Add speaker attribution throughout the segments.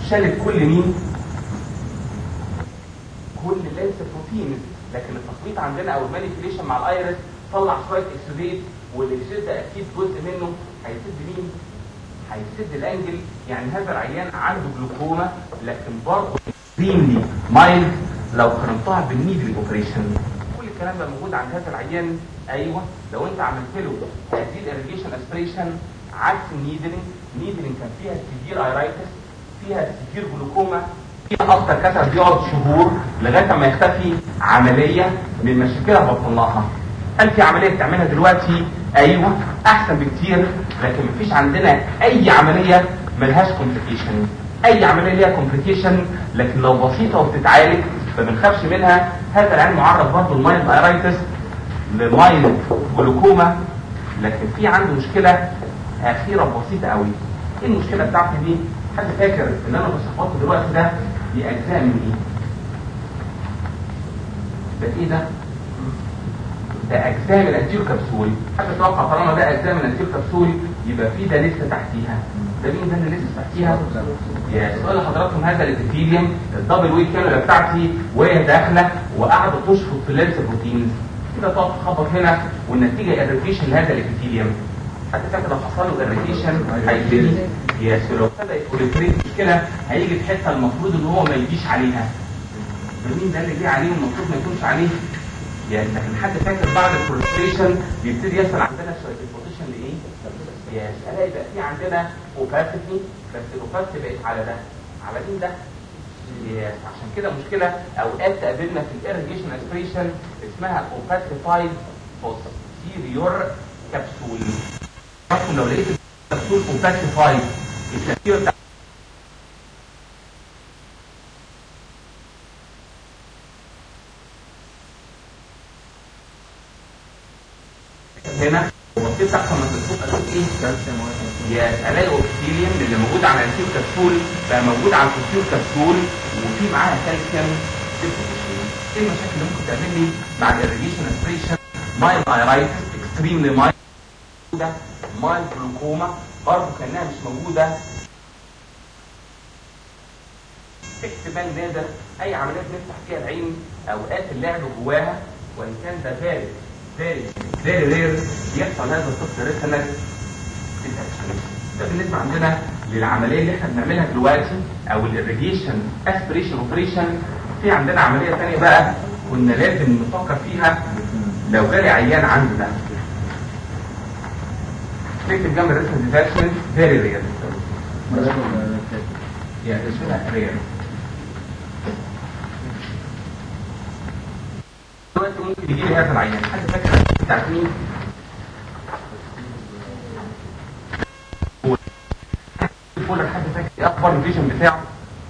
Speaker 1: شالت كل مين كل لينس بروتين لكن التخليط عندنا او المانيبيوليشن مع الايرس طلع شويه اكسوديت والاكسوديت ده اكيد جزء منه هيسد مين هيسد الانجل يعني هذا العيان عنده جلوكوما لكن برضه اكستريملي مايلد لو قارنتها بالنيدل اوبريشن كل الكلام ده موجود عند هذا العيان ايوه لو انت عملت له هذه الاريجيشن اسبريشن عكس النيدلينج نيدلينج كان فيها سيفير ايرايتس فيها سيفير جلوكوما فيها اكتر كسر بيقعد شهور لغايه ما يختفي عمليه من مشاكلها بطلناها هل في عمليه بتعملها دلوقتي ايوه احسن بكتير لكن مفيش عندنا اي عمليه ملهاش كومبليكيشن اي عمليه ليها كومبليكيشن لكن لو بسيطه وبتتعالج ما بنخافش منها هذا العين معرض برضه لمايلد ايرايتس لمايلد جلوكوما لكن في عنده مشكله اخيره بسيطه قوي ايه المشكله بتاعتي دي حد فاكر ان انا بشخبطه دلوقتي ده دي اجزاء من ايه ده ايه ده ده اجزاء من الانتير كبسول حد يتوقع طالما ده اجزاء من الانتير كبسول يبقى في ده لسه تحتيها ده مين ده اللي لسه تحتيها يا سؤال لحضراتكم هذا الابيثيليوم الدبل ويك كانولا بتاعتي وهي داخله وقاعده تشفط في اللينس بروتينز كده تقعد تخبط هنا والنتيجه اريتيشن لهذا الابيثيليوم حتى فاكر لو حصل له اريتيشن هيبتدي يا سلام ابتدى يكوليتريت مشكله هيجي في حته المفروض ان هو ما يجيش عليها مين ده اللي جه عليه والمفروض ما يكونش عليه يعني لكن حد فاكر بعد البروستيشن بيبتدي يحصل عندنا شويه البوزيشن لايه؟ يا الاقي بقى في عندنا اوباسيتي بس الاوباسيتي بقت على ده على مين ده؟ يس عشان كده مشكله اوقات تقابلنا في الاريجيشن اسبريشن اسمها اوباسيفايد posterior كبسول لو لقيت الكبسول اوباسيفايد التأثير بتاع هنا وبصيت تحت ما تشوف اشوف ايه يا الاقي اوبسيليوم اللي موجود على الانتير كبسول بقى موجود على الكبسول كبسول وفي معاها كالسيوم ايه المشاكل اللي ممكن تقابلني بعد الريجيشن اسبريشن مايل ايرايتس اكستريملي مايل مايل جلوكوما برضه كانها مش موجوده احتمال نادر اي عمليه بنفتح فيها العين اوقات اللعب جواها وان كان ده فارق فارق فارق رير يحصل هذا الطفل ريتنال ده بالنسبه عندنا للعمليه اللي احنا بنعملها دلوقتي او الاريجيشن اسبريشن اوبريشن في عندنا عمليه ثانيه بقى كنا لازم نفكر فيها لو جالي عيان عنده ده نكتب جنب الريتنال ديتاتشمنت فيري رير يعني اسمها رير دلوقتي ممكن يجي لي هذا العيان حد فاكر بتاعت مين؟ فولر حد فاكر ايه اخبار الفيجن بتاعه؟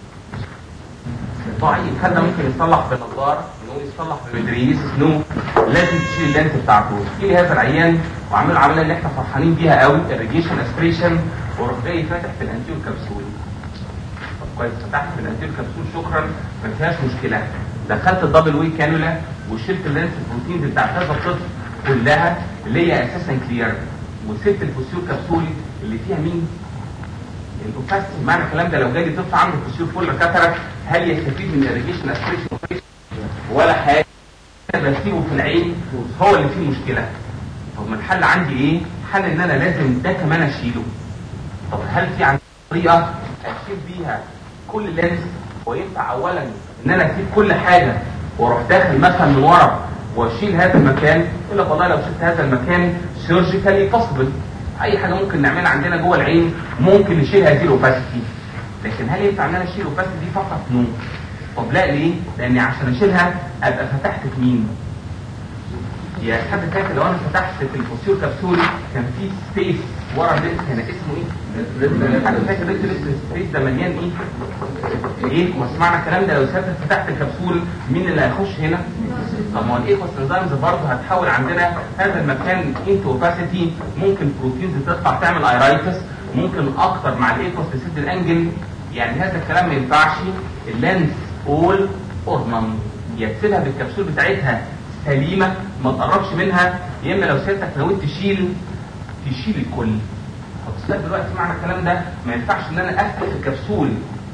Speaker 1: ضعيف هل ده ممكن يصلح بنظاره؟ نو يصلح بمدريس نو لازم تشيل اللينس بتاعته تشيل هذا العيان واعمل له العمليه اللي احنا فرحانين بيها قوي الريجيشن اسبريشن واروح جاي فاتح في الانتيور كبسول طب كويس فتحت في الانتيور كبسول شكرا ما فيهاش مشكله دخلت الدبل وي كانولا وشلت اللينس البروتينز بتاعت هذا الطفل كلها اللي هي اساسا كلير وسبت الفوسيول كبسول اللي فيها مين؟ الاوباستي معنى الكلام ده لو جالي طفل عنده فوسيول فول كاتراك هل يستفيد من الريجيشن اسبريشن ولا حاجه بسيبه في العين هو اللي فيه المشكله طب ما الحل عندي ايه؟ حل ان انا لازم ده كمان اشيله طب هل في عندي طريقه اشيل بيها كل لينس وينفع اولا ان انا اسيب كل حاجه واروح داخل مثلا من ورا واشيل هذا المكان يقول لك والله لو شلت هذا المكان سيرجيكالي بوسيبل اي حاجه ممكن نعملها عندنا جوه العين ممكن نشيل هذه الاوباسيتي لكن هل ينفع ان انا اشيل الاوباسيتي دي فقط نو طب لا ليه؟ لان عشان اشيلها ابقى فتحت في مين؟ يا حد فاكر لو انا فتحت في الفوسيول كبسول كان في سبيس ورا اللينس هنا اسمه ايه؟ حد فاكر السبيس ده مليان ايه؟ ايه؟ وسمعنا الكلام ده لو سافر فتحت الكبسول مين اللي هيخش هنا؟ طب ما هو الايكوس انزيمز برضه هتحول عندنا هذا المكان انتو اوباسيتي ممكن بروتينز تطلع تعمل ايرايتس ممكن اكتر مع الايكوس تسد الانجل يعني هذا الكلام ما ينفعش اللينس اول اور نون يا تسيبها بالكبسول بتاعتها سليمه ما تقربش منها يا اما لو سيادتك نويت تشيل تشيل الكل طب دلوقتي معنى الكلام ده ما ينفعش ان انا افتح الكبسول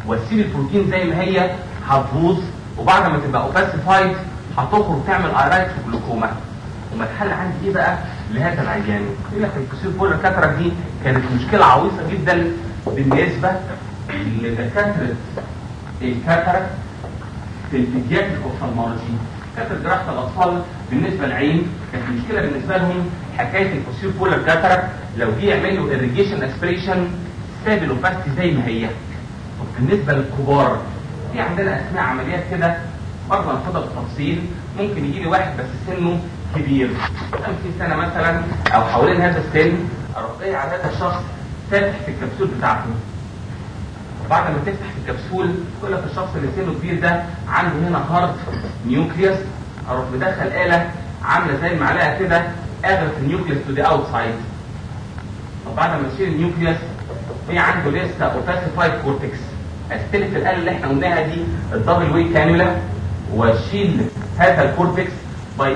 Speaker 1: وتسيب البروتين زي ما هي هتبوظ وبعد ما تبقى اوباسيفايد هتخرج تعمل ايرايت وجلوكوما وما الحل عندي ايه بقى لهذا العيان يقول لك الكسور بولر كاتراك دي كانت مشكله عويصه جدا بالنسبه لدكاتره الكاتراك في البيدياتريك اوفثالمولوجي كانت جراحه الاطفال بالنسبه للعين كانت مشكله بالنسبه لهم حكايه الكسور بولر كاتراك لو جه يعمل له irrigation اسبريشن ساب الاوباستي زي ما هي طب بالنسبه للكبار في عندنا اسماء عمليات كده برضه هناخدها بالتفصيل ممكن يجي لي واحد بس سنه كبير 50 سنه مثلا او حوالين هذا السن اروح جاي على هذا الشخص فاتح في الكبسول بتاعته بعد ما تفتح في الكبسول تقول لك الشخص اللي سنه كبير ده عنده هنا هارت نيوكليوس اروح مدخل آلة عاملة زي المعلقة كده اغرف النيوكليوس تو ذا اوتسايد طب بعد ما تشيل النيوكليوس في عنده لسه اوباسيفايد كورتكس استلف الآلة اللي احنا قلناها دي الدبل وي كانولا واشيل هذا الكورتكس باي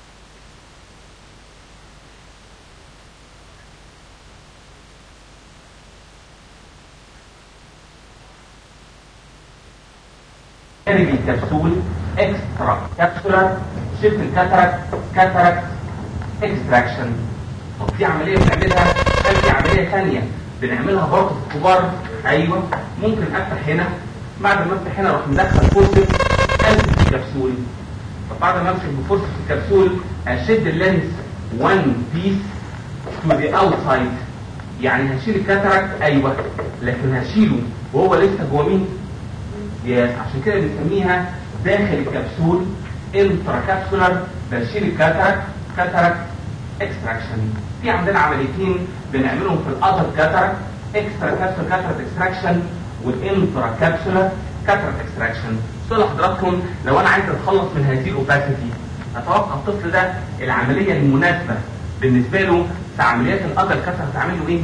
Speaker 1: خارج الكبسول اكسترا كابسولار شيفت الكاتراك كاتراك اكستراكشن طب دي عمليه بنعملها هل في عمليه ثانيه بنعملها برضه في الكبار ايوه ممكن افتح هنا بعد ما افتح هنا اروح مدخل فورسز امسك الكبسول طب بعد ما امسك بفورسز في الكبسول اشد اللينس 1 بيس تو ذا اوتسايد يعني هشيل الكاتراك ايوه لكن هشيله وهو لسه جوه مين؟ يس عشان كده بنسميها داخل الكبسول انترا كابسولار بشيل الكاتراك كاتراك اكستراكشن في عندنا عمليتين بنعملهم في الادر كاتراك اكسترا كابسول كاتراك اكستراكشن والانترا كابسولار كاتراك اكستراكشن سؤال حضراتكم لو انا عايز اتخلص من هذه الاوباسيتي اتوقع الطفل ده العمليه المناسبه بالنسبه له في عمليات الادر كاتراك تعمل له ايه؟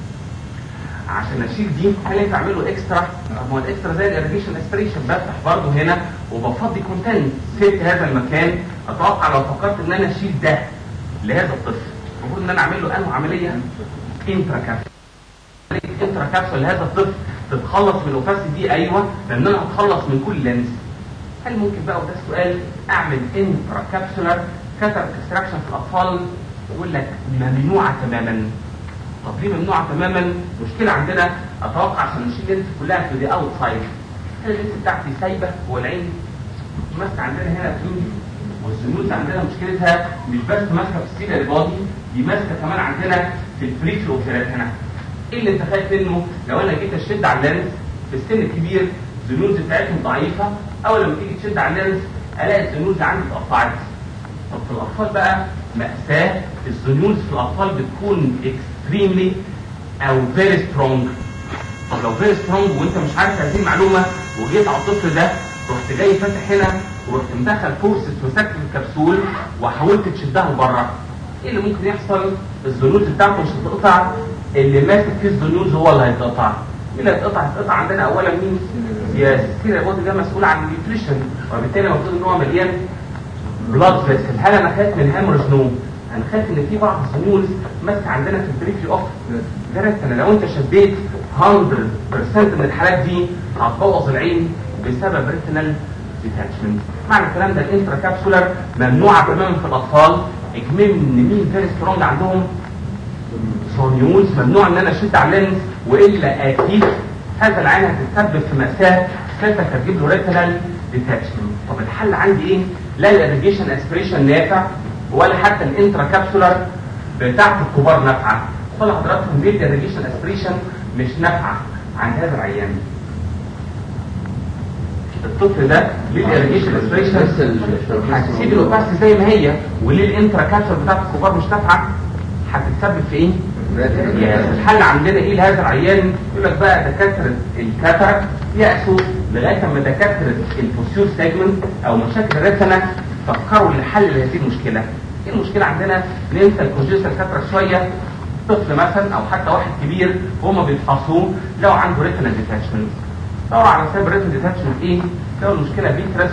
Speaker 1: عشان اشيل دي هل ينفع اعمل له اكسترا طب ما هو الاكسترا زي الاريجيشن اسبريشن بفتح برضه هنا وبفضي كونتنت سبت هذا المكان اتوقع لو فكرت ان انا اشيل ده لهذا الطفل المفروض ان انا اعمل له انه عمليه انترا كابسول انترا كابسول لهذا الطفل تتخلص من الاوفاسي دي ايوه لان انا هتخلص من كل لينس هل ممكن بقى وده السؤال اعمل انترا كابسولار كاتر اكستراكشن في الاطفال يقول لك ممنوعه تماما طب ليه ممنوعه تماما مشكله عندنا اتوقع عشان نشيل اللينس كلها في دي اوت سايد هل اللينس بتاعتي سايبه هو العين ماسكه عندنا هنا فين والزنوز عندنا مشكلتها مش بس ماسكه في السيلر بادي دي ماسكه كمان عندنا في الفريكشن اوفيرات هنا ايه اللي انت خايف منه لو انا جيت اشد على اللينس في السن الكبير الزنوز بتاعتهم ضعيفه اول لما تيجي تشد على اللينس الاقي الزنوز عندي اتقطعت طب في الاطفال بقى مأساة الزنوز في الاطفال بتكون extremely او very strong طب لو very strong وانت مش عارف هذه المعلومه وجيت على الطفل ده رحت جاي فاتح هنا ورحت مدخل فورسز مسكت الكبسول وحاولت تشدها لبره ايه اللي ممكن يحصل الزنوز بتاعته مش هتقطع اللي ماسك فيه الزنوز هو اللي هيتقطع مين اللي هيتقطع هيتقطع عندنا اولا مين يا السيرة بودي ده مسؤول عن النيوتريشن وبالتالي المفروض ان هو مليان بلاد فيسل هل انا خايف من هامرج نو انا خايف ان في بعض الزنوز ماسكه عندنا في البريفي اوف درست انا لو انت شديت 100% من الحالات دي هتبوظ العين بسبب ريتينال ديتاتشمنت معنى الكلام ده الانترا كابسولار ممنوعه تماما في الاطفال اكمل ان مين فيري سترونج عندهم صونيوز ممنوع ان انا اشد على اللينس والا اكيد هذا العين هتتسبب في ماساه كيفك هتجيب له ريتينال ديتاتشمنت طب الحل عندي ايه؟ لا الاريجيشن اسبريشن نافع ولا حتى الانترا كابسولار بتاعت الكبار نافعه طلع حضراتكم ليه الاريجيشن اسبريشن مش نافعه عند هذا العيان الطفل ده ليه الاريجيشن اسبريشن هتسيب الاوباسي زي ما هي وليه الانترا كابسولار بتاعت الكبار مش نافعه هتتسبب في ايه؟ الحل عندنا ايه لهذا العيان يقول لك بقى دكاتره الكاتراك يأسوا لغايه ما دكاتره الفوسيول سيجمنت او مشاكل الريتنا فكروا لحل لهذه المشكله ايه المشكله عندنا ننسى الكونجيستال كاتراك شويه طفل مثلا او حتى واحد كبير وهم بيفحصوه لو عنده ريتنا ديتاتشمنت دوروا على سبب الريتنا ديتاتشمنت ايه؟ لو المشكله فيترس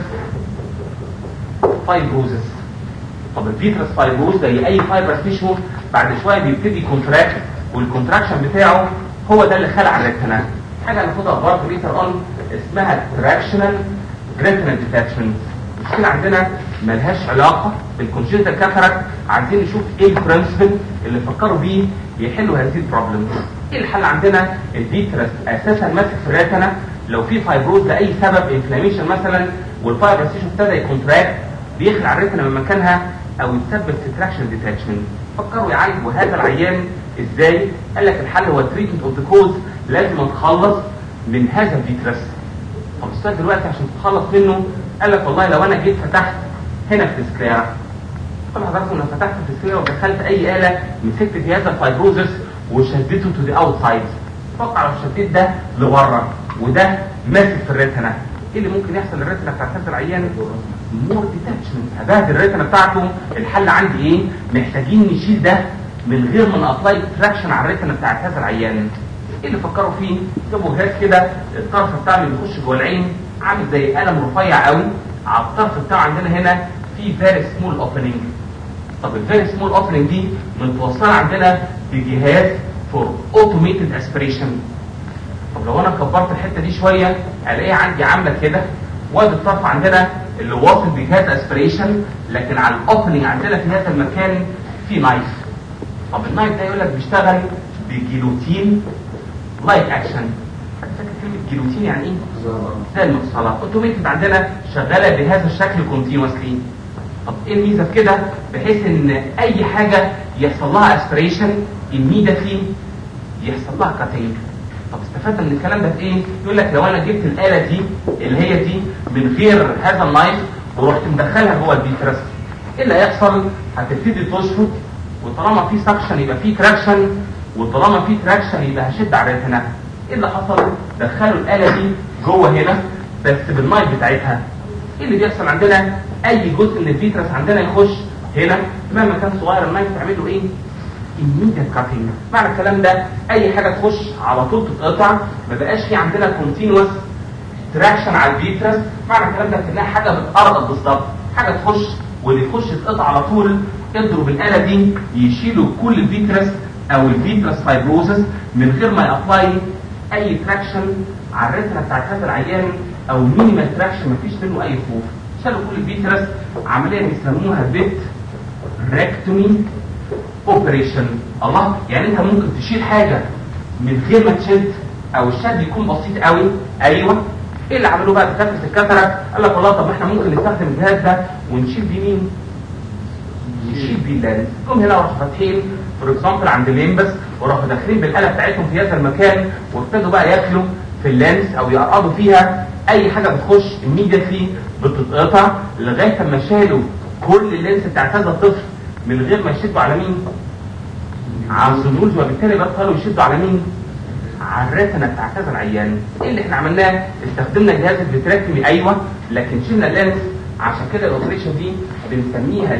Speaker 1: فايبروزس طب الفيترس فايبروز زي اي فايبرس تيشو بعد شويه بيبتدي كونتراكت والكونتراكشن بتاعه هو ده اللي خلع الريتنا حاجه ناخدها برضه ليتر اون اسمها تراكشنال ريتنال ديتاتشمنت المشكله عندنا ملهاش علاقه بالكونجنتال كاتاراكت عايزين نشوف ايه البرنسبل اللي فكروا بيه يحلوا هذه البروبلم ايه الحل عندنا الفيترس اساسا ماسك في الريتنا لو في فايبروز لاي سبب انفلاميشن مثلا والفايبرس ابتدى يكونتراكت بيخلع الريتنا من مكانها او يتسبب في تراكشن ديتاتشمنت فكروا يعالجوا هذا العيان ازاي قال لك الحل هو التريتمنت اوف ذا كوز لازم نتخلص من هذا الفيترس طب استنى دلوقتي عشان تتخلص منه قال لك والله لو انا جيت فتحت هنا في السكريرة طبعا حضرتك لو فتحت في السكريرة ودخلت اي آلة مسكت في هذا الفايبروزس وشدته تو ذا اوت سايد اتوقع لو شديت ده لبره وده ماسك في الريتنا ايه اللي ممكن يحصل للريتنا بتاعت هذا العيان مور ديتاتشمنت هبهدل الريتنا بتاعته الحل عندي ايه محتاجين نشيل ده من غير ما نابلاي تراكشن على الريتنا بتاعت هذا العيان ايه اللي فكروا فيه جابوا جهاز كده الطرف بتاعه اللي بيخش جوه العين عامل زي قلم رفيع قوي على الطرف بتاعه عندنا هنا في فيري سمول اوبننج طب الفيري سمول اوبننج دي متوصله عندنا بجهاز فور اوتوميتد اسبريشن طب لو انا كبرت الحته دي شويه الاقيها عندي عامله كده وادي الطرف عندنا اللي واصل بجهاز اسبريشن لكن على الاوبننج عندنا في هذا المكان في نايف طب النايف ده يقول لك بيشتغل بجيلوتين لايك اكشن فاكر كلمه جيلوتين يعني ايه؟ زي المفصلات اوتوميتد عندنا شغاله بهذا الشكل كونتينوسلي طب ايه الميزه في كده بحيث ان اي حاجه يحصل لها اسبريشن immediately يحصل لها كاتينج طب استفدنا من الكلام ده في ايه يقول لك لو انا جبت الاله دي اللي هي دي من غير هذا النايف ورحت مدخلها جوه البيترس ايه اللي هيحصل هتبتدي تشفط وطالما في سكشن يبقى في تراكشن وطالما في تراكشن يبقى هشد على الريتنا ايه اللي حصل دخلوا الاله دي جوه هنا بس بالنايف بتاعتها ايه اللي بيحصل عندنا اي جزء من الفيترس عندنا يخش هنا مهما كان صغير النايف تعمل له ايه immediate cutting معنى الكلام ده اي حاجه تخش على طول تتقطع ما بقاش في عندنا continuous تراكشن على الفيترس معنى الكلام ده كانها حاجه بتقرب بالظبط حاجه تخش واللي يخش يتقطع على طول يضرب بالاله دي يشيلوا كل الفيترس او الفيترس فايبروزس من غير ما يابلاي اي تراكشن على الريتنا بتاعت هذا العيان او مينيمال تراكشن مفيش منه اي خوف شالوا كل الفيترس عمليه بيسموها بيت ريكتومي اوبريشن الله يعني انت ممكن تشيل حاجه من غير ما تشد او الشد يكون بسيط قوي ايوه ايه اللي عملوه بقى دكاتره الكاتراك قال لك والله طب ما احنا ممكن نستخدم الجهاز ده ونشيل بيه مين نشيل بيه اللانس جم هنا وراحوا فاتحين فور اكزامبل عند الليمبس وراحوا داخلين بالاله بتاعتهم في هذا المكان وابتدوا بقى ياكلوا في اللانس او يقربوا فيها اي حاجه بتخش immediately بتتقطع لغايه ما شالوا كل اللينس بتاعت هذا الطفل من غير ما يشدوا على مين على الزنوج وبالتالي بطلوا يشدوا على مين على الريتنا بتاعت هذا العيان ايه اللي احنا عملناه استخدمنا جهاز الفيتراكتومي ايوه لكن شلنا اللينس عشان كده الاوبريشن دي بنسميها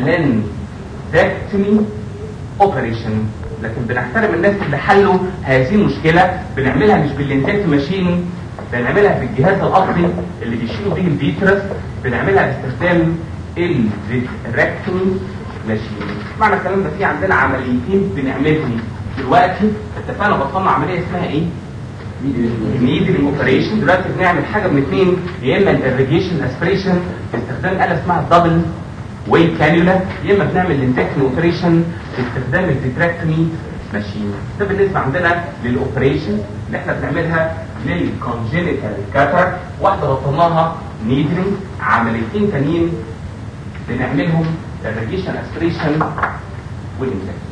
Speaker 1: لينزاكتومي اوبريشن لكن بنحترم الناس اللي حلوا هذه المشكله بنعملها مش باللينزات ماشين بنعملها بالجهاز الاصلي اللي بيشيلوا بيه الفيترس بنعملها باستخدام الفيتراكتومي ماشين معنى الكلام ده في عندنا عمليتين بنعملهم دلوقتي اتفقنا بطلنا عمليه اسمها ايه نيدل اوبريشن دلوقتي بنعمل حاجه من اثنين يا اما الاريجيشن اسبريشن باستخدام اله اسمها الدبل واي كانيولا يا اما بنعمل الانتكشن اوبريشن باستخدام الفيتراكتومي ماشين ده بالنسبه عندنا للاوبريشن اللي احنا بنعملها للكونجينيتال كاتر واحده بطلناها نيدلينج عمليتين تانيين بنعملهم الريجيشن اسبريشن والانتكشن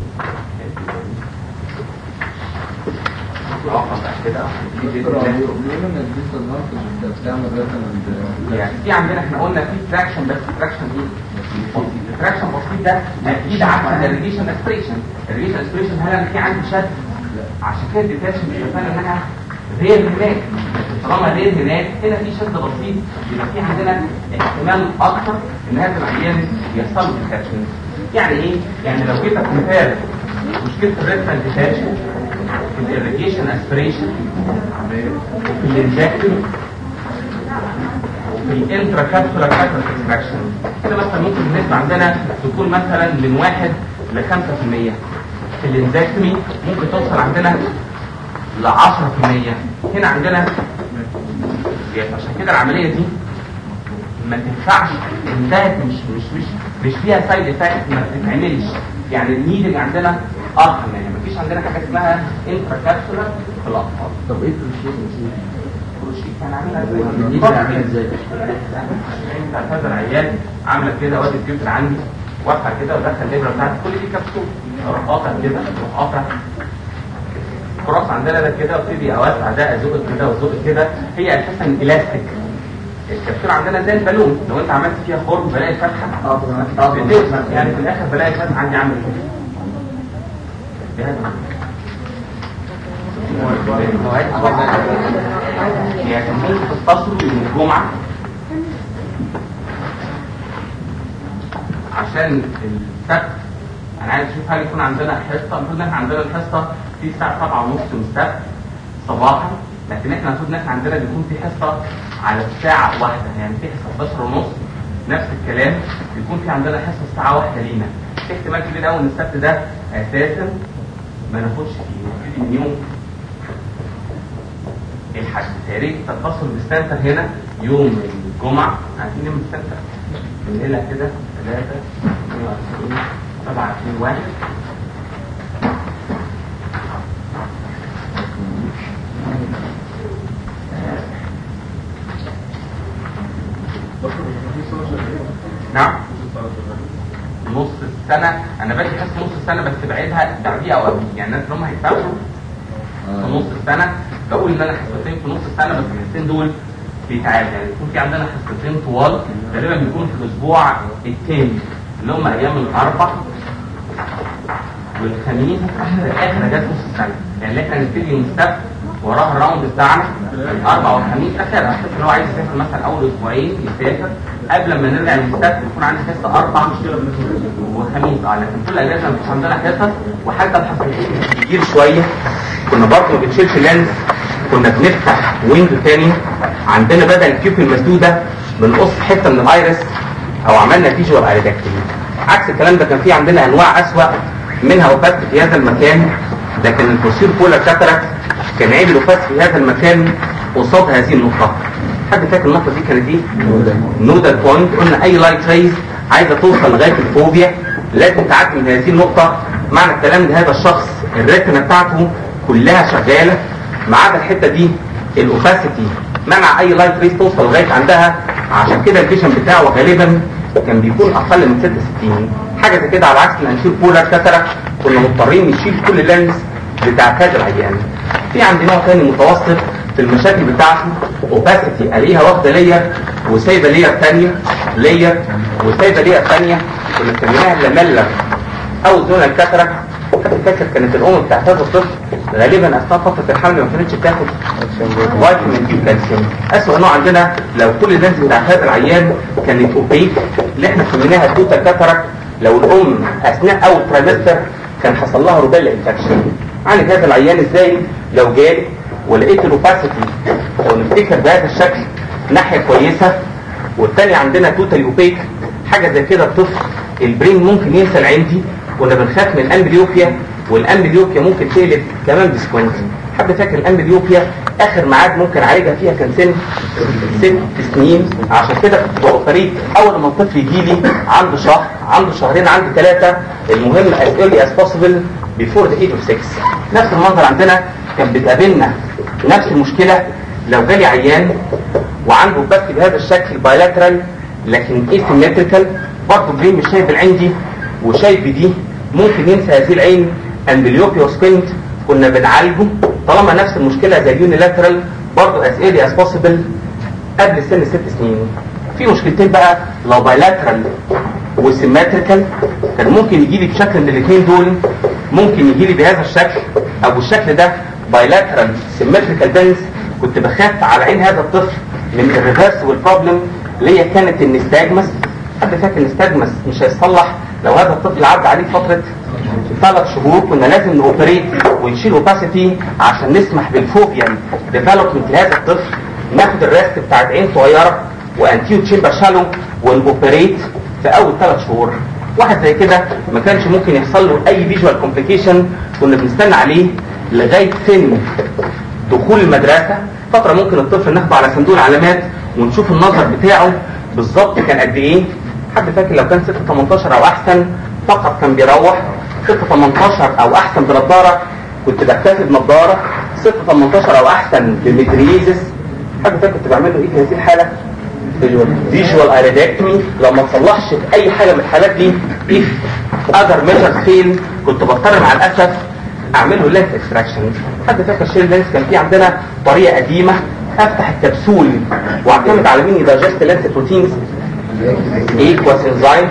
Speaker 1: يعني في عندنا احنا قلنا في تراكشن بس تراكشن ايه؟ التراكشن بسيط ده اكيد عكس الريجيشن اسبريشن الريجيشن اسبريشن هل انا في عندي شد عشان كده الديتاشن مش اتفقنا انها غير هناك طالما غير هناك هنا في شد بسيط يبقى في عندنا احتمال اكثر ان هذا العيان يحصل له ديتاشن يعني ايه؟ يعني لو جيت اكمبير مشكله الريتنال ديتاشن في الاريجيشن اسبريشن وفي الانجكتيف وفي الانترا كابسولار كاتر اكستراكشن كده مثلا ممكن النسبه عندنا تكون مثلا من 1 ل 5% في الانزكتمي ممكن توصل عندنا ل 10% هنا عندنا اوبستيات عشان كده العمليه دي ما تنفعش انتهت مش مش مش مش فيها سايد افكت ما بتتعملش يعني النيدنج عندنا ارقم يعني ما فيش عندنا حاجه اسمها انترا كابسولار في الاطفال
Speaker 2: طب ايه البروشيت
Speaker 1: البروشيت كان عاملها
Speaker 2: دي بتعمل ازاي؟
Speaker 1: بتاعت هذا العيال عامله كده وادي الكمبيوتر عندي واقفه كده ودخل الابره بتاعتي كل دي كبسول اروح قاطع كده اروح قاطع الكراس عندنا ده كده وابتدي اوسع ده ازق كده وازق كده هي اساسا الاستيك الكبسوله عندنا زي البالون لو انت عملت فيها خرم بلاقي الفتحه
Speaker 2: اه اه
Speaker 1: بتوسع يعني في الاخر بلاقي الفتحه عندي عامل كده يعني ممكن تتصلوا يوم الجمعه عشان السبت انا عايز اشوف هل يكون عندنا حصه المفروض ان احنا عندنا الحصه في الساعه 7 ونص يوم السبت صباحا لكن احنا المفروض ان احنا عندنا بيكون في حصه على الساعه واحدة يعني في حصه 11 ونص نفس الكلام بيكون في عندنا حصه الساعه واحدة لينا في احتمال كبير قوي ان السبت ده اساسا ما ناخدش فيه نبتدي من يوم الحد يا ريت تتصل بالسنتر هنا يوم الجمعه عارفين يوم السنتر الليله كده 3 22 7 2 1 نعم نص السنة أنا باجي حاسس نص السنة بس بعيدها بعديها أو قبل يعني الناس اللي هم هيتفاوتوا في نص السنة بقول إن أنا حصتين في نص السنة بس الحصتين دول بيتعادل يعني يكون في عندنا حصتين طوال غالبا بيكون في الأسبوع الثاني اللي هم أيام الأربع والخميس في الآخر أجازة نص السنة يعني اللي احنا نبتدي يوم السبت وراه الراوند بتاعنا الاربع والخميس اخرها بحيث ان هو عايز يسافر مثلا اول اسبوعين يسافر قبل ما نرجع من السبت يكون عندي حصه اربع وخميس اه لكن كل اجازه مفيش عندنا حصص وحتى الحصتين كتير شويه كنا برضه ما بنشيلش لينز كنا بنفتح ويندو تاني عندنا بدل الكيوب المسدوده بنقص حته من الايرس او عملنا فيجوال ايريدكتومي عكس الكلام ده كان في عندنا انواع اسوأ منها وفاه في هذا المكان لكن البروسير بولر كاتراكت كان عيب الوفاة في هذا المكان قصاد هذه النقطة حد فاكر النقطة دي كانت ايه؟ نودال بوينت قلنا اي لايت ريز عايزة توصل لغاية الفوبيا لازم تعدي من هذه النقطة معنى الكلام ان هذا الشخص الريتنا بتاعته كلها شغالة ما عدا الحتة دي الاوباسيتي منع اي لايت ريز توصل لغاية عندها عشان كده الفيشن بتاعه غالبا كان بيكون اقل من 66 حاجة زي كده على عكس الانشير بولر كاتراكت كنا مضطرين نشيل كل اللينس بتاع هذا العيان في عندي نوع تاني متوسط في المشاكل بتاعته اوباسيتي الاقيها واخده لير وسايبه لير ثانيه لير وسايبه لير ثانيه كنا مسميناها اللاميلا او زون الكاتراك حد فاكر كانت الام بتاعت هذا الطفل غالبا اثناء فتره الحمل ما كانتش بتاخد فيتامين دي وكالسيوم اسوء نوع عندنا لو كل اللينز بتاع هذا العيان كانت اوبيك اللي احنا سميناها توتا كاتراك لو الام اثناء اول ترايمستر كان حصل لها روبيلا انفكشن عالج هذا العيان ازاي لو جالي ولقيت الاوباسيتي لو نفتكر بهذا الشكل ناحيه كويسه والتاني عندنا توتال اوبيك حاجه زي كده الطفل البرين ممكن ينسى العندي كنا بنخاف من الامبليوبيا والامبليوبيا ممكن تقلب كمان بسكوينت حد فاكر الامبليوبيا اخر ميعاد ممكن اعالجها فيها كان سن ست سنين عشان كده كنت بأوبريت اول ما الطفل يجي لي عنده شهر عنده شهرين عنده ثلاثه المهم as early as possible before the age of 6 نفس المنظر عندنا كان بتقابلنا نفس المشكله لو جالي عيان وعنده بس بهذا الشكل بايلاترال لكن asymmetrical برضه برين مش شايف العين وشايف دي ممكن ينسى هذه العين امبليوبيا وسكوينت كنا بنعالجه طالما نفس المشكله زي يونيلاترال برضه as early as possible قبل سن ست سنين في مشكلتين بقى لو بايلاترال وسيمتريكال كان ممكن يجي لي بشكل من الاثنين دول ممكن يجي لي بهذا الشكل او بالشكل ده بايلاترال سيمتريكال بنز كنت بخاف على عين هذا الطفل من الريفرس والبروبلم اللي هي كانت النستاجمس حد فاكر النستاجمس مش هيصلح لو هذا الطفل عدى عليه فتره ثلاث شهور كنا لازم نوبريت ونشيل اوباسيتي عشان نسمح بالفوبيان ديفلوبمنت لهذا الطفل ناخد الريست بتاعت عين صغيره وانتيو تشامبر شالو ونوبريت في اول ثلاث شهور واحد زي كده ما كانش ممكن يحصل له اي فيجوال كومبليكيشن كنا بنستنى عليه لغايه سن دخول المدرسه فتره ممكن الطفل ناخده على صندوق العلامات ونشوف النظر بتاعه بالظبط كان قد ايه حد فاكر لو كان 6 18 او احسن فقط كان بيروح 6 18 او احسن بنضاره كنت بكتفي بنضاره 6 18 او احسن بمتريزس حد فاكر كنت بعمل له ايه في هذه الحاله فيجوال ايريدكتومي لو ما تصلحش في اي حاجه من الحالات دي if other measures fail كنت بضطر مع الاسف اعمل له لينس اكستراكشن حد فاكر شيل لينس كان في عندنا طريقه قديمه افتح الكبسول واعتمد على مين يدايجست لينس بروتينز ايكواس انزيمز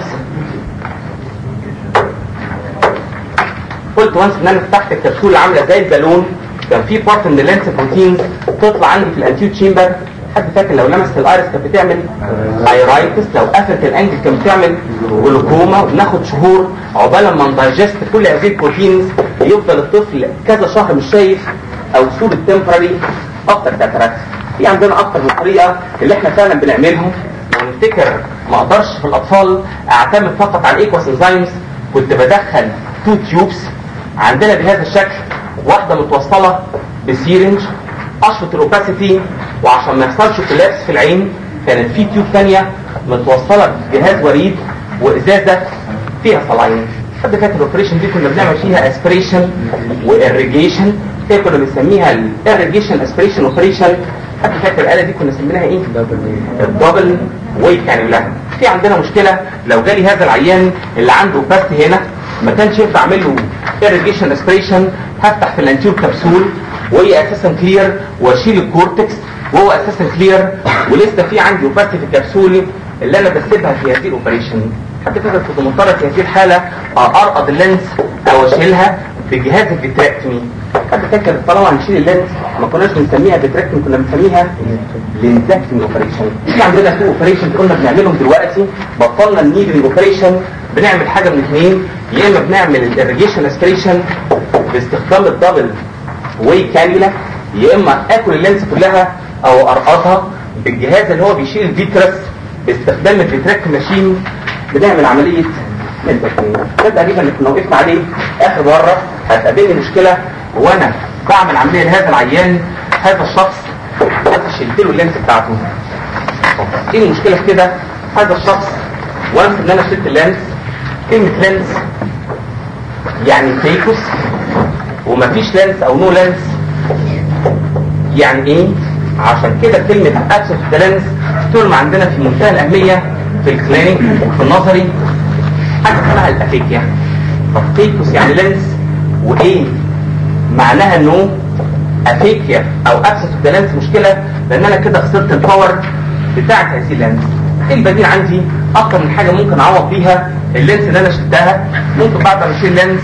Speaker 1: قلت وانس ان انا فتحت الكبسوله عامله زي البالون كان في بارت من اللينس بروتينز تطلع عندي في الانتيو تشامبر حد فاكر لو لمست الايرس كانت بتعمل ايرايتس لو قفلت الانجل كانت بتعمل جلوكوما وبناخد شهور عقبال ما ندايجست كل هذه البروتينز يفضل الطفل كذا شهر مش شايف او صوره تمبرري اكتر كاتاراكت في عندنا اكتر من طريقه اللي احنا فعلا بنعملهم ونفتكر ما اقدرش في الاطفال اعتمد فقط على الايكواس انزيمز كنت بدخل تو تيوبس عندنا بهذا الشكل واحده متوصله بسيرنج اشفط الاوباسيتي وعشان ما يحصلش كولابس في العين كانت في تيوب ثانيه متوصله بجهاز وريد وازازه فيها صلاين حد فاكر الاوبريشن دي كنا بنعمل فيها اسبريشن واريجيشن هي كنا بنسميها الاريجيشن اسبريشن اوبريشن حد فاكر الاله دي كنا بنسميها ايه؟ الدبل ويت كانيولا في عندنا مشكله لو جالي هذا العيان اللي عنده باست هنا ما كانش ينفع اعمل له irrigation اسبريشن هفتح في الانتيور كبسول وهي اساسا كلير واشيل الكورتكس وهو اساسا كلير ولسه في عندي اوباستي في الكبسول اللي انا بسيبها في هذه الاوبريشن حتى كده كنت مضطر في هذه الحاله ارقد اللينس او اشيلها بجهاز الفيتراكتومي حد فاكر طالما هنشيل اللينس ما كناش بنسميها فيتراكتومي كنا بنسميها لينزاكتومي اوبريشن في عندنا تو اوبريشن كنا بنعملهم دلوقتي بطلنا النيدنج اوبريشن بنعمل حاجه من اثنين يا اما بنعمل الاريجيشن اسبريشن باستخدام الدبل واي كانيولا يا اما اكل اللينس كلها او ارقصها بالجهاز اللي هو بيشيل الفيترس باستخدام الفيتراك ماشين بنعمل عمليه لينزاكتومي ده تقريبا اللي كنا وقفنا عليه اخر مره هتقابلني مشكله وانا بعمل عمليه لهذا العيان هذا الشخص انا شلت له اللينس بتاعته ايه المشكله في كده هذا الشخص وانس ان انا شلت اللينس كلمه لينس يعني فيكوس ومفيش لينس او نو لينس يعني ايه عشان كده كلمة ابسنت ذا لينس طول ما عندنا في منتهى الاهمية في الكلينيك وفي النظري حاجة اسمها الافيكيا طب فيكوس يعني لينس وايه معناها انه افيكيا او ابسنت ذا لينس مشكلة لان انا كده خسرت الباور بتاعت هذه اللينس البديل عندي اكتر من حاجة ممكن اعوض بيها اللينس اللي انا شلتها ممكن بعد ما اشيل لينس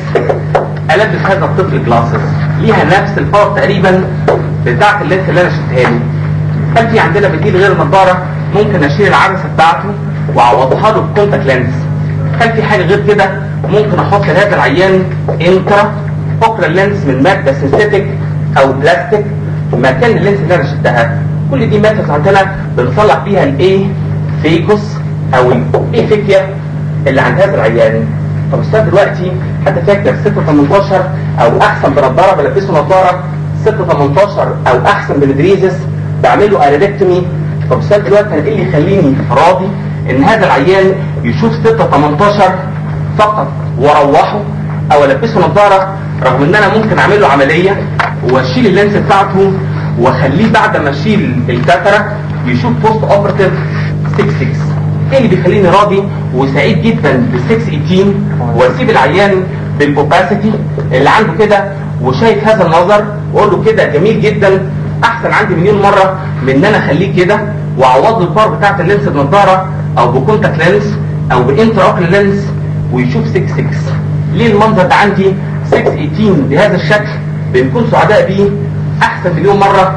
Speaker 1: البس هذا الطفل جلاسز ليها نفس الباور تقريبا بتاعت اللينس اللي انا شلتها له هل في عندنا بديل غير النضاره ممكن اشيل العدسه بتاعته واعوضها له بكونتاكت لينس هل في حاجه غير كده ممكن احط لهذا العيان انترا فقر اللينس من ماده سينثيتك او بلاستيك مكان اللينس اللي انا شلتها كل دي ماترز عندنا بنصلح بيها الايه فيكوس او الايفيكيا اللي عند هذا العيان طب استاذ دلوقتي حتى فاكر 6 18 او احسن بنضاره بلبسه نضاره 6 18 او احسن بندريزس بعمل له اريدكتومي طب استاذ دلوقتي انا ايه اللي يخليني راضي ان هذا العيان يشوف 6 18 فقط واروحه او البسه نضاره رغم ان انا ممكن اعمل له عمليه واشيل اللينس بتاعته واخليه بعد ما اشيل الكاترا يشوف بوست اوبرتيف 6 6 ايه اللي بيخليني راضي وسعيد جدا بال 618 واسيب العيان بالاوباسيتي اللي عنده كده وشايف هذا النظر واقول له كده جميل جدا احسن عندي مليون مره من ان انا اخليه كده واعوض له البار بتاعت اللينس بنضاره او بكونتاكت لينس او بانترا اوكل لينس ويشوف 6 6 ليه المنظر ده عندي 618 بهذا الشكل بنكون سعداء بيه احسن مليون مره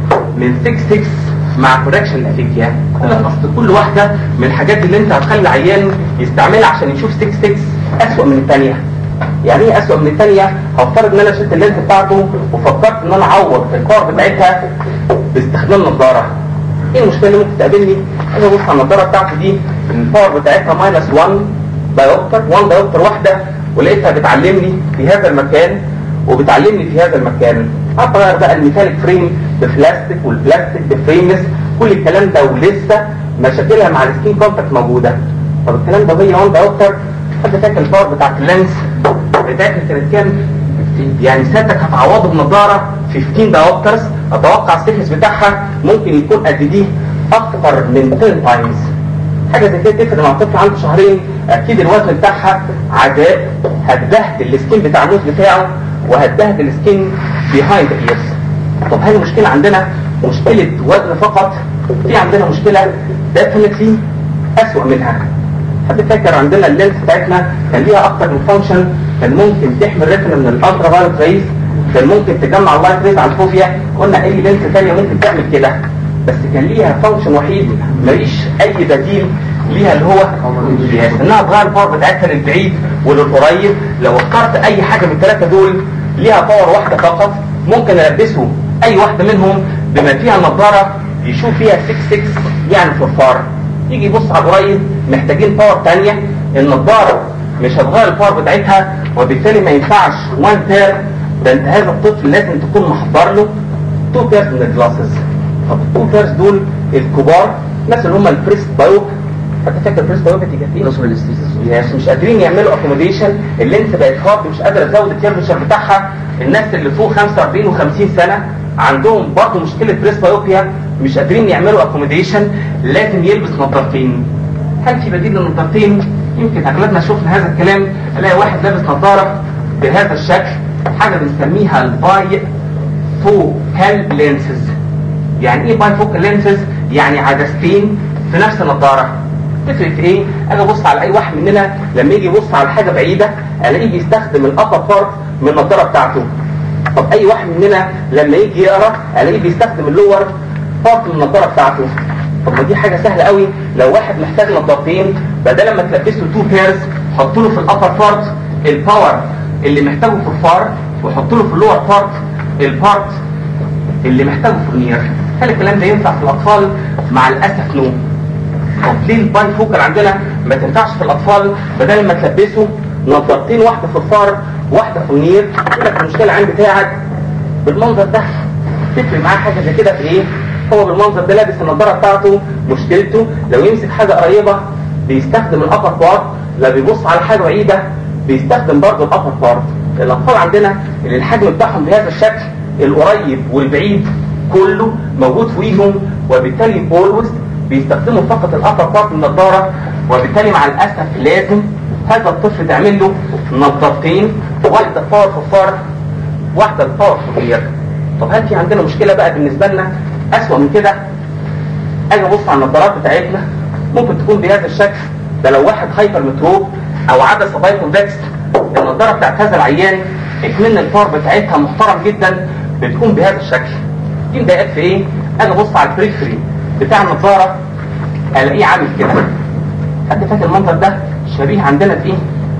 Speaker 1: من 6 6 مع كوركشن الافيكيا اصل كل واحده من الحاجات اللي انت هتخلي العيان يستعملها عشان يشوف 6 6 اسوأ من الثانيه يعني ايه اسوأ من الثانيه هفترض ان انا شلت اللينس بتاعته وفكرت ان انا اعوض الباور بتاعتها باستخدام نظاره ايه المشكله اللي ممكن تقابلني انا ابص على النظاره بتاعتي دي الباور بتاعتها ماينس 1 دايوبتر 1 دايوبتر واحده ولقيتها بتعلمني في هذا المكان وبتعلمني في هذا المكان هتغير بقى الميتاليك فريم ببلاستيك والبلاستيك بفريملس كل الكلام ده ولسه مشاكلها مع السكين كونتاكت موجوده طب الكلام ده هي وان دكتور حد فاكر الباور بتاعت اللينس بتاعتنا كانت كام؟ يعني سيادتك هتعوضه بنضاره 15 داوبترز اتوقع السيكنس بتاعها ممكن يكون قد دي اكتر من 10 تايمز حاجه زي كده تفرق مع طفل عنده شهرين اكيد الوزن بتاعها عذاب هتبهدل السكين بتاع النوز بتاعه وهتبهدل السكين بيهايند ايرز طب هل المشكله عندنا مشكله وزن فقط في عندنا مشكله ديفنتلي اسوأ منها حد فاكر عندنا اللينس بتاعتنا كان ليها اكتر من فانكشن كان ممكن تحمي الريتنا من الالترا فايلوت ريز كان ممكن تجمع اللايت ريز على الفوبيا قلنا اي لينس ثانيه ممكن تعمل كده بس كان ليها فانكشن وحيد ماليش اي بديل ليها اللي هو الجهاز انها تغير الباور بتاعتها للبعيد وللقريب لو اخترت اي حاجه من الثلاثه دول ليها باور واحده فقط ممكن البسه اي واحده منهم بما فيها نظاره يشوف فيها 6 6 يعني فرفار يجي يبص على القريب محتاجين باور ثانيه النظاره مش هتغير الباور بتاعتها وبالتالي ما ينفعش وان بير ده انت هذا الطفل لازم تكون محضر له تو بيرز من الجلاسز طب التو بيرز دول الكبار الناس اللي هم البريست بايوب حتى فاكر البريست بايوب دي كانت ايه؟
Speaker 2: نصب الاستيسيس
Speaker 1: يس مش قادرين يعملوا اكوموديشن اللينس بقت هارد مش قادره تزود التيرفيشر بتاعها الناس اللي فوق 45 و50 سنه عندهم برضه مشكله بريست بايوبيا مش قادرين يعملوا اكوموديشن لازم يلبس نظارتين هل في بديل للنظارتين؟ يمكن اغلبنا شفنا هذا الكلام الاقي واحد لابس نظاره بهذا الشكل حاجه بنسميها الباي فوكال لينسز يعني ايه باي فوكال لينسز؟ يعني عدستين في نفس النظاره تفرق في ايه؟ اجي ابص على اي واحد مننا لما يجي يبص على حاجه بعيده الاقيه بيستخدم الابر بارت من النضاره بتاعته. طب اي واحد مننا لما يجي يقرا الاقيه بيستخدم اللور بارت من النضاره بتاعته. طب ما دي حاجه سهله قوي لو واحد محتاج نضارتين بدل ما تلبسه تو بيرز حط له في الابر بارت الباور اللي محتاجه في الفار وحط له في اللور بارت البارت اللي محتاجه في النير. هل الكلام ده ينفع في الاطفال؟ مع الاسف نو. طب ليه الباي فوكال عندنا ما تنفعش في الاطفال بدل ما تلبسه نظارتين واحده في الفار واحده في النير يقول لك المشكله عندي بتاعك بالمنظر ده تفرق معاه حاجه زي كده في ايه؟ هو بالمنظر ده لابس النظاره بتاعته مشكلته لو يمسك حاجه قريبه بيستخدم الابر بارت لو بيبص على حاجه بعيده بيستخدم برضه الابر بارت الاطفال عندنا اللي الحجم بتاعهم بهذا الشكل القريب والبعيد كله موجود فوقيهم وبالتالي اولويز بيستخدموا فقط الابر بارت من النظاره وبالتالي مع الاسف لازم هذا الطفل تعمل له نظارتين واحده باور في الفار واحده الباور في الغير طب هل في عندنا مشكله بقى بالنسبه لنا اسوأ من كده اجي ابص على النظارات بتاعتنا ممكن تكون بهذا الشكل ده لو واحد هايبر متروب او عدسه بايكونفكس النظاره بتاعت هذا العيان اكمن الباور بتاعتها محترم جدا بتكون بهذا الشكل دي مضايقات في ايه؟ اجي ابص على البريفري بتاع النظاره الاقيه عامل كده حد فاكر المنظر ده شبيه عندنا بايه؟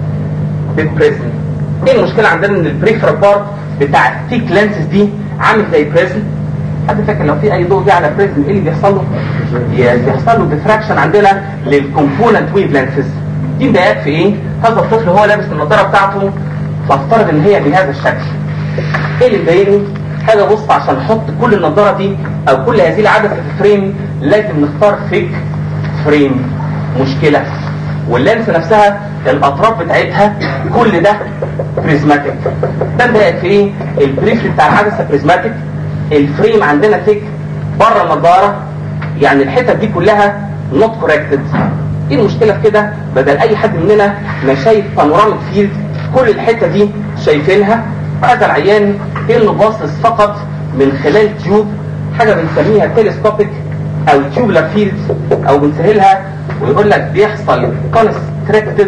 Speaker 1: بالبريزن ايه المشكله عندنا ان البريفرال بارت بتاع التيك لانسز دي عامل زي بريزن حد فاكر لو في اي ضوء جه على بريزن ايه اللي بيحصل له؟ يس بيحصل له ديفراكشن عندنا للكومبوننت ويف لانسز دي مضايقات في ايه؟ هذا الطفل هو لابس النظاره بتاعته فافترض ان هي بهذا الشكل ايه اللي مضايقني؟ حاجه بص عشان احط كل النظاره دي او كل هذه العدسه في فريم لازم نختار فيك فريم مشكله واللينس نفسها الاطراف بتاعتها كل ده بريزماتيك ده مضايق في ايه؟ البريفري بتاع العدسه بريزماتيك الفريم عندنا ثيك بره النظاره يعني الحتت دي كلها نوت كوركتد ايه المشكله في كده؟ بدل اي حد مننا ما شايف بانوراميك فيلد كل الحته دي شايفينها هذا العيان كانه باصص فقط من خلال تيوب حاجه بنسميها تيلسكوبيك او تيوبلر فيلد او بنسهلها ويقول لك بيحصل كونستريكتد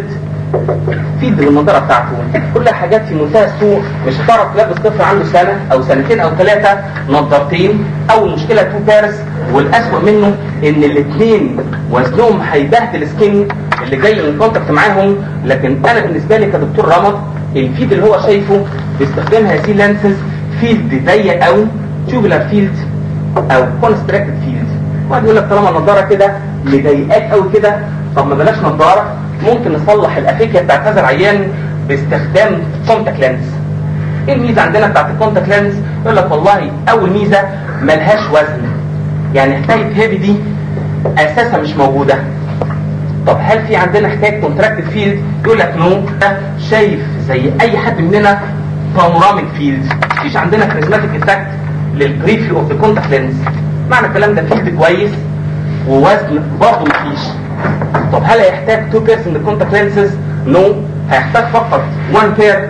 Speaker 1: فيد للنظاره بتاعته كلها حاجات في منتهى السوء مش هتعرف تلبس طفل عنده سنه او سنتين او ثلاثه نظارتين اول مشكله تو بارس والاسوء منه ان الاثنين وزنهم هيبهدل السكين اللي جاي من كونتاكت معاهم لكن انا بالنسبه لي كدكتور رمض الفيد اللي هو شايفه باستخدام هذه اللانسز فيلد ضيق قوي تيوبلر فيلد او كونستريكتد فيلد واحد يقول لك طالما النضاره كده مضايقاك قوي كده طب ما بلاش نضاره ممكن نصلح الافيكيا بتاعت هذا العيان باستخدام كونتاكت لينز ايه الميزه عندنا بتاعت الكونتاكت لينز يقول لك والله اول ميزه ملهاش وزن يعني حكايه هيفي دي اساسا مش موجوده طب هل في عندنا حكايه كونتراكتد فيلد يقول لك نو ده شايف زي اي حد مننا بانوراميك فيلد مفيش عندنا كاريزماتيك افكت للبريفي اوف ذا كونتاكت لينز معنى الكلام ده فيلد كويس ووزن برضه مفيش طب هل هيحتاج تو بيرز من الكونتاكت لينسز نو هيحتاج فقط 1 بير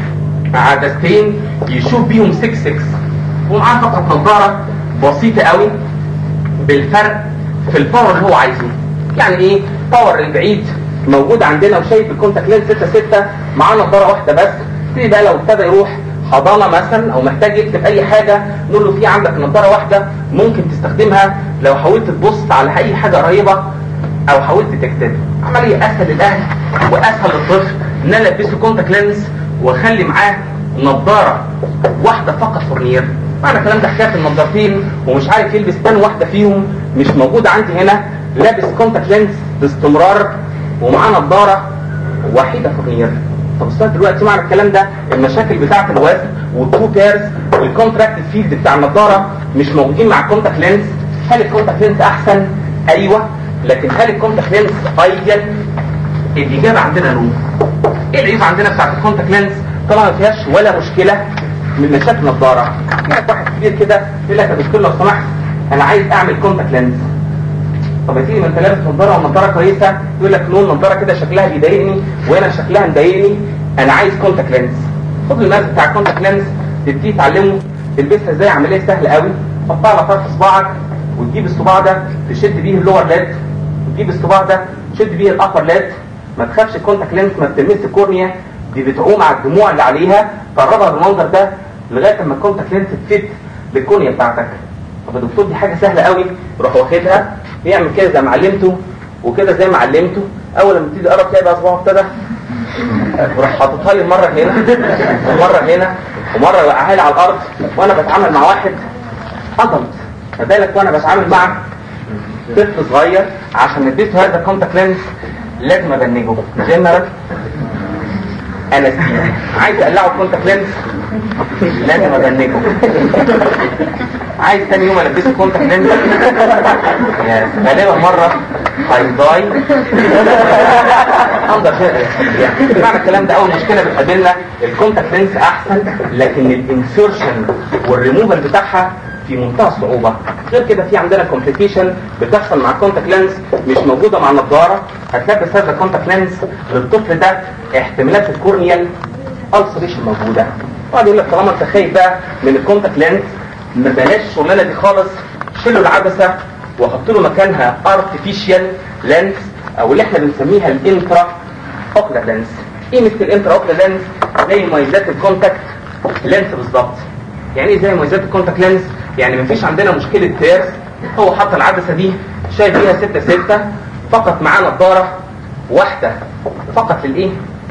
Speaker 1: عدستين يشوف بيهم 6 6 ومعاه فقط نظاره بسيطه قوي بالفرق في الباور اللي هو عايزه يعني ايه باور البعيد موجود عندنا وشايف الكونتاكت لينز 6 6 معاه نظاره واحده بس تيجي بقى لو ابتدى يروح حضانه مثلا او محتاج يكتب اي حاجه نقول له في عندك نظاره واحده ممكن تستخدمها لو حاولت تبص على اي حاجه قريبه او حاولت تكتب عمليه اسهل للاهل واسهل للطفل ان انا البسه كونتاكت لينز واخلي معاه نظاره واحده فقط فورنير معنى الكلام ده حكايه النظارتين ومش عارف يلبس تاني واحده فيهم مش موجوده عندي هنا لابس كونتاكت لينز باستمرار ومعاه نظاره وحيده فورنير طب استاذ دلوقتي معنى الكلام ده المشاكل بتاعه الوزن والتو بيرز والكونتراكت فيلد بتاع النظاره مش موجودين مع الكونتاكت لينز هل الكونتاكت لينز احسن ايوه لكن هل الكونتاكت لينز ايديال الاجابه عندنا نو ايه العيب عندنا بتاعت الكونتاكت لينز طبعا ما فيهاش ولا مشكله من مشاكل النظاره لك واحد كبير كده يقول لك يا دكتور لو سمحت انا عايز اعمل كونتاكت لينز طب يا سيدي ما انت لابس نظاره ونظاره كويسه يقول لك نون نظاره كده شكلها بيضايقني وانا شكلها مضايقني انا عايز كونتاكت لينز خد الماس بتاع الكونتاكت لينز تبتدي تعلمه تلبسها ازاي عمليه سهله قوي حطها على طرف صباعك وتجيب الصباع ده تشد بيه اللور ليد وتجيب الصباع ده تشد بيه الابر ليد ما تخافش الكونتاكت لينز ما بتلمس الكورنيا دي بتعوم على الدموع اللي عليها تقربها بالمنظر ده لغايه اما الكونتاكت لينز تفت بالكورنيا بتاعتك طب يا دكتور دي حاجه سهله قوي روح واخدها يعمل كده زي ما علمته وكده زي ما علمته اول لما تيجي تقرب تلاقي بقى صباعه ابتدى وراح حاططها لي مره هنا ومره هنا ومره وقعها لي على الارض وانا بتعامل مع واحد ادلت فبالك وانا بتعامل مع طفل صغير عشان اديته هذا الكونتاكت لينز لازم ابنجه جنرال انا عايز اقلعه الكونتاكت لينز لازم ابنجه عايز تاني يوم البسه كونتاكت لينز غالبا مره هيضاي اندر يعني معنى الكلام ده اول مشكله بتقابلنا الكونتاكت لينز احسن لكن الانسيرشن والريموفال بتاعها في منتهى الصعوبة غير كده في عندنا كومبليكيشن بتحصل مع الكونتاكت لينز مش موجودة مع النضارة هتلبس هذا الكونتاكت لينز للطفل ده احتمالات الكورنيال السريشن موجودة وقعد يقول لك طالما انت خايف بقى من الكونتاكت لينز ما بلاش الشغلانة دي خالص شيلوا العدسة وحط له مكانها ارتفيشال لينز او اللي احنا بنسميها الانترا اوكلر لينز ايه مثل الانترا اوكلر لينز زي مميزات الكونتاكت لينز بالظبط يعني ايه زي مميزات الكونتاكت لينز يعني مفيش عندنا مشكلة تيرس هو حط العدسة دي شايف فيها ستة ستة فقط معاه نظارة واحدة فقط للايه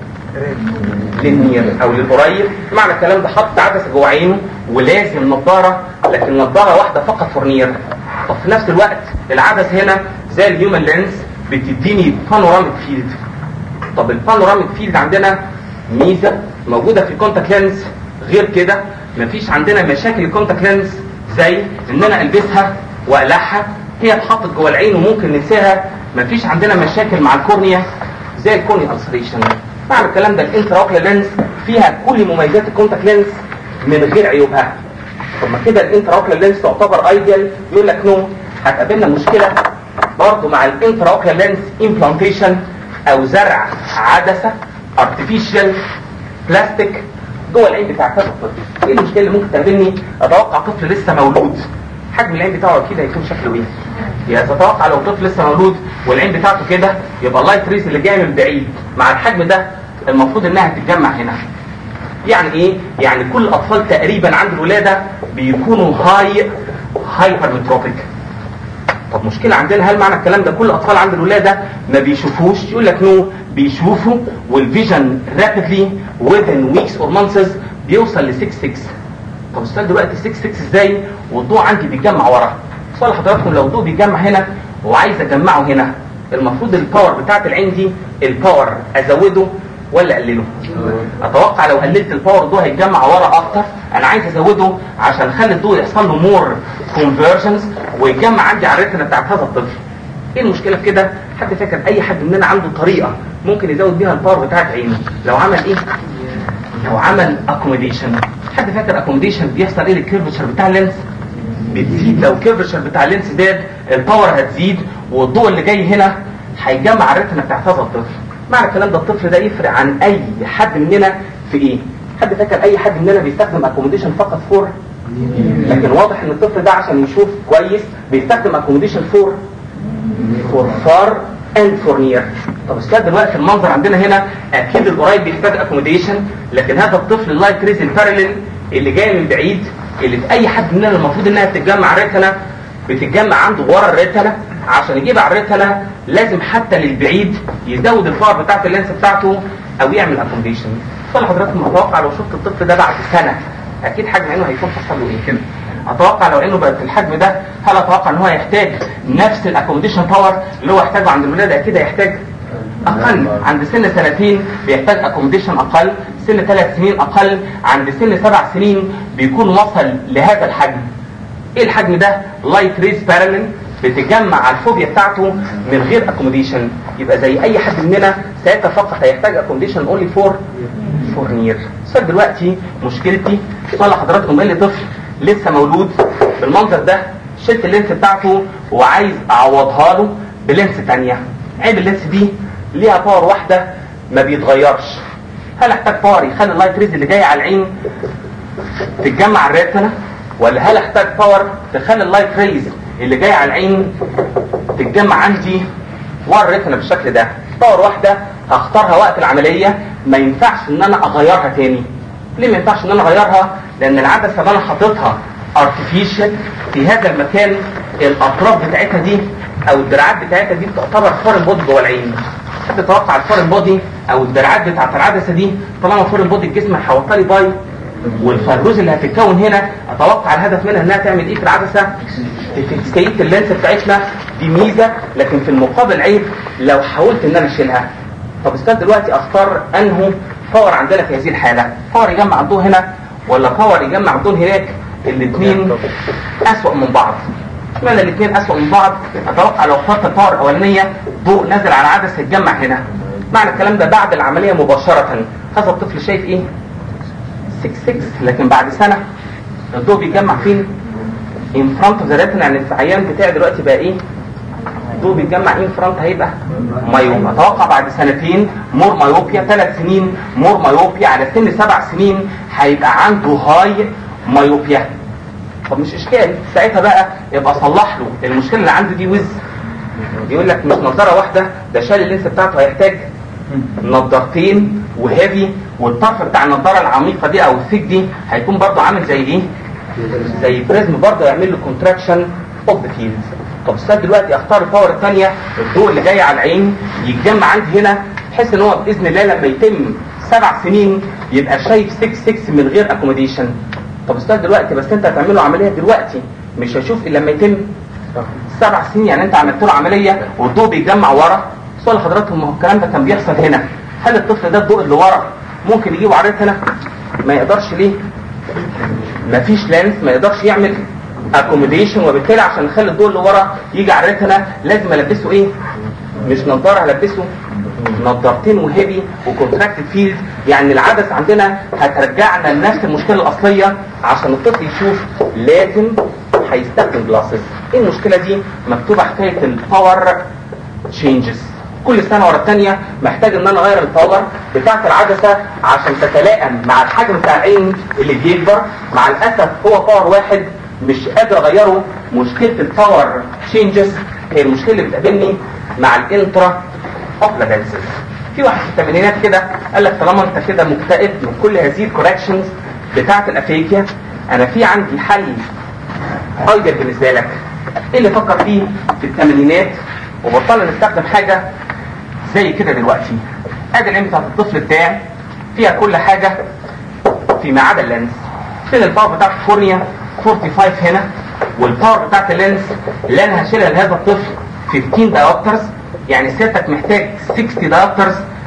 Speaker 1: للنير او للقريب معنى الكلام ده حط عدسة جوه عينه ولازم نظارة لكن نظارة واحدة فقط فورنير طب في نفس الوقت العدسة هنا زي الهيومن لينز بتديني بانوراميك فيلد طب البانوراميك فيلد عندنا ميزة موجودة في الكونتاكت لينز غير كده مفيش عندنا مشاكل الكونتاكت لينز زي ان انا البسها واقلعها هي اتحطت جوه العين وممكن ننساها مفيش عندنا مشاكل مع الكورنيا زي الكورنيا السريشن معنى الكلام ده الانترا اوكلر لينز فيها كل مميزات الكونتاكت لينز من غير عيوبها طب ما كده الانترا اوكلر لينز تعتبر ايديال يقول لك نو هتقابلنا مشكله برضه مع الانترا اوكلر لينز امبلانتيشن او زرع عدسه ارتفيشال بلاستيك جوه العين بتاع هذا الطفل ايه المشكله اللي ممكن تقابلني اتوقع طفل لسه مولود حجم العين بتاعه اكيد هيكون شكله ايه يعني تتوقع لو طفل لسه مولود والعين بتاعته كده يبقى اللايت ريز اللي جاي من بعيد مع الحجم ده المفروض انها تتجمع هنا يعني ايه يعني كل الاطفال تقريبا عند الولاده بيكونوا هاي هايبر متروبيك طب مشكلة عندنا هل معنى الكلام ده كل الأطفال عند الولادة ما بيشوفوش يقول لك نو بيشوفوا والفيجن رابيدلي within weeks or months بيوصل ل 6 6 طب استنى دلوقتي 6 6 ازاي والضوء عندي بيتجمع ورا سؤال حضراتكم لو الضوء بيتجمع هنا وعايز اجمعه هنا المفروض الباور بتاعت العين دي الباور ازوده ولا اقلله اتوقع لو قللت الباور الضوء هيتجمع ورا اكتر انا عايز ازوده عشان اخلي الضوء يحصل له مور كونفرجنز ويتجمع عندي على الريتنا بتاعت هذا الطفل ايه المشكله في كده حد فاكر اي حد مننا عنده طريقه ممكن يزود بيها الباور بتاعت عينه لو عمل ايه لو عمل اكوموديشن حد فاكر اكوموديشن بيحصل ايه للكيرفتشر بتاع اللينس بتزيد لو الكيرفتشر بتاع اللينس زاد الباور هتزيد والضوء اللي جاي هنا هيجمع الريتنا بتاعت هذا الطفل معنى الكلام ده الطفل ده يفرق عن اي حد مننا في ايه حد فاكر اي حد مننا بيستخدم اكوموديشن فقط فور لكن واضح ان الطفل ده عشان يشوف كويس بيستخدم اكوموديشن فور فور فار اند فور نير طب استاذ دلوقتي المنظر عندنا هنا اكيد القريب بيحتاج اكوموديشن لكن هذا الطفل اللايت ريز البارلل اللي جاي من بعيد اللي في اي حد مننا المفروض انها تتجمع ريتنا بتتجمع عنده ورا الريتنا عشان يجيب على الريتنا لازم حتى للبعيد يزود الفار بتاعت اللينس بتاعته او يعمل اكوموديشن فانا حضراتكم اتوقع لو شفت الطفل ده بعد سنه اكيد حجم عينه هيكون حصل له ايه كده اتوقع لو عينه بقت الحجم ده هل اتوقع ان هو يحتاج نفس الاكوموديشن باور اللي هو يحتاجه عند الولاده اكيد هيحتاج اقل عند سن سنتين بيحتاج اكوموديشن اقل سن ثلاث سنين اقل عند سن سبع سنين بيكون وصل لهذا الحجم ايه الحجم ده لايت ريز بارالل بتجمع على الفوبيا بتاعته من غير اكوموديشن يبقى زي اي حد مننا ساعتها فقط هيحتاج اكوموديشن اونلي فور فور نير صار دلوقتي مشكلتي صار حضراتكم اللي طفل لسه مولود بالمنظر ده شلت اللينس بتاعته وعايز اعوضها له بلينس تانية عيب اللينس دي ليها باور واحده ما بيتغيرش هل احتاج باور يخلي اللايت ريز اللي جاي على العين تتجمع على الريتنا ولا هل احتاج باور تخلي اللايت ريز اللي جاي على العين تتجمع عندي ورا الريتنا بالشكل ده باور واحده هختارها وقت العمليه ما ينفعش ان انا اغيرها تاني ليه ما ينفعش ان انا اغيرها لان العدسه اللي انا حاططها ارتفيشال في هذا المكان الاطراف بتاعتها دي او الدراعات بتاعتها دي بتعتبر فورن بودي جوه العين حد يتوقع الفورن بودي او الدراعات بتاعت العدسه دي طالما فورن بودي الجسم هيحوطها لي باي والفيروز اللي هتتكون هنا اتوقع الهدف منها انها تعمل ايه في العدسه تفكسكيت اللينس بتاعتنا دي ميزه لكن في المقابل عيب لو حاولت ان انا اشيلها طب استاذ دلوقتي اختار انه باور عندنا في هذه الحاله باور يجمع الضوء هنا ولا باور يجمع الضوء هناك الاثنين اسوأ من بعض اشمعنى الاثنين اسوأ من بعض اتوقع لو اخترت الباور الاولانيه ضوء نازل على عدسه يتجمع هنا معنى الكلام ده بعد العمليه مباشره هذا الطفل شايف ايه 6 6 لكن بعد سنه الضوء بيتجمع فين ان فرونت اوف ذا ريتنا يعني العيان بتاعي دلوقتي بقى ايه الضوء بيتجمع ان فرونت هيبقى مايوب اتوقع بعد سنتين مور مايوبيا ثلاث سنين مور مايوبيا على سن سبع سنين هيبقى عنده هاي مايوبيا طب مش اشكال ساعتها بقى يبقى صلح له المشكله اللي عنده دي وز يقول لك مش نظاره واحده ده شال اللينس بتاعته هيحتاج نظارتين وهيفي والطرف بتاع النظاره العميقه دي او الثيك دي هيكون برضه عامل زي ايه؟ زي بريزم برضه يعمل له كونتراكشن اوف ذا فيلد طب استاذ دلوقتي اختار الباور الثانيه الضوء اللي جاي على العين يتجمع عندي هنا بحيث ان هو باذن الله لما يتم سبع سنين يبقى شايف 6 6 من غير اكوموديشن طب استاذ دلوقتي بس انت هتعمل له عمليه دلوقتي مش هشوف الا لما يتم سبع سنين يعني انت عملت له عمليه والضوء بيتجمع ورا سؤال لحضراتكم ما هو الكلام ده كان بيحصل هنا هل الطفل ده الضوء اللي ورا ممكن يجيبه على هنا ما يقدرش ليه مفيش لينس ما يقدرش يعمل اكوموديشن وبالتالي عشان نخلي الضوء اللي ورا يجي على الريتنا لازم البسه ايه مش نظاره هلبسه نظارتين وهيفي وكونتراكتد فيلد يعني العدسه عندنا هترجعنا لنفس المشكله الاصليه عشان الطفل يشوف لازم هيستخدم جلاسز ايه المشكله دي مكتوبه حكايه الباور تشينجز كل سنه ورا الثانيه محتاج ان انا اغير الباور بتاعه العدسه عشان تتلائم مع الحجم بتاع العين اللي بيكبر مع الاسف هو باور واحد مش قادر اغيره مشكله الباور تشينجز هي المشكله اللي بتقابلني مع الانترا اوكلا دانسز في واحد في الثمانينات كده قال لك طالما انت كده مكتئب من كل هذه الكوركشنز بتاعه الافيكيا انا في عندي حل ايدر بالنسبه لك ايه اللي فكر فيه في الثمانينات وبطلنا نستخدم حاجه زي كده دلوقتي ادي العين بتاعت الطفل بتاعي فيها كل حاجه فيما عدا اللينس فين الباور بتاعت الكورنيا 45 هنا والباور بتاعت اللينس اللي انا هشيلها لهذا الطفل 15 دايوبترز يعني سيادتك محتاج 60 دايوبترز